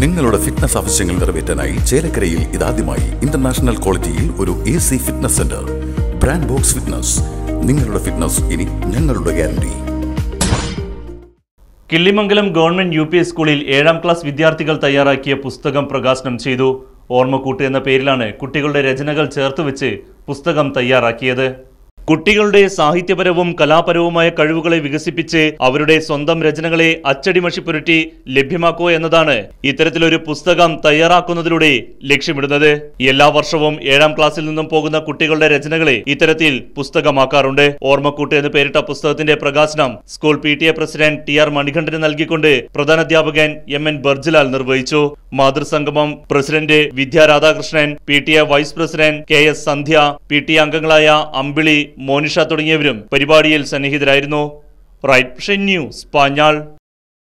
നിങ്ങളുടെ ഫിറ്റ്നസ് ആവശ്യങ്ങൾ നിറവേറ്റാനായി ചേലക്കരയിൽ ഇതാദ്യമായി ഇന്റർനാഷണൽ ക്വാളിറ്റിയിൽ ഒരു A C fitness centre brand box fitness നിങ്ങളുടെ ഫിറ്റ്നസ് ഇനി ഞങ്ങളുടെ guarantee Killimangalam government U P സ്കൂളിൽ ഏഴാം ക്ലാസ് വിദ്യാർത്ഥികൾ തയ്യാറാക്കിയ പുസ്തകം പ്രകാശനം ചെയ്തു ഓർമ്മക്കൂട്ട് എന്ന പേരിലാണ് കുട്ടികളുടെ രചനകൾ ചേർത്തുവെച്ച് പുസ്തകം തയ്യാറാക്കിയത് കുട്ടികളുടെ സാഹിത്യപരവും കലാപരവുമായ കഴിവുകളെ വികസിപ്പിച്ച് അവരുടെ സ്വന്തം രചനകളെ അച്ചടിമഷി പുരട്ടി ലഭ്യമാക്കുക എന്നതാണ് ഇത്തരത്തിലൊരു പുസ്തകം തയ്യാറാക്കുന്നതിലൂടെ ലക്ഷ്യമിടുന്നത് എല്ലാ വർഷവും ഏഴാം ക്ലാസ്സിൽ നിന്നും പോകുന്ന കുട്ടികളുടെ രചനകളെ ഇത്തരത്തിൽ പുസ്തകമാക്കാറുണ്ട് ഓർമ്മക്കൂട്ട് എന്ന് പേരിട്ട പുസ്തകത്തിന്റെ പ്രകാശനം school P T A president T R മണികണ്ഠന് നൽകിക്കൊണ്ട് പ്രധാനാധ്യാപകൻ എം എൻ ബർജിലാൽ നിർവഹിച്ചു മാതൃസംഗമം president Vidya Radhakrishnan P T A vice president K S Sandhya P T A അംഗങ്ങളായ അമ്പിളി മോനിഷ തുടങ്ങിയവരും പരിപാടിയിൽ സന്നിഹിതരായിരുന്നു റൈറ്റ് ന്യൂസ് പാഞ്ഞാൾ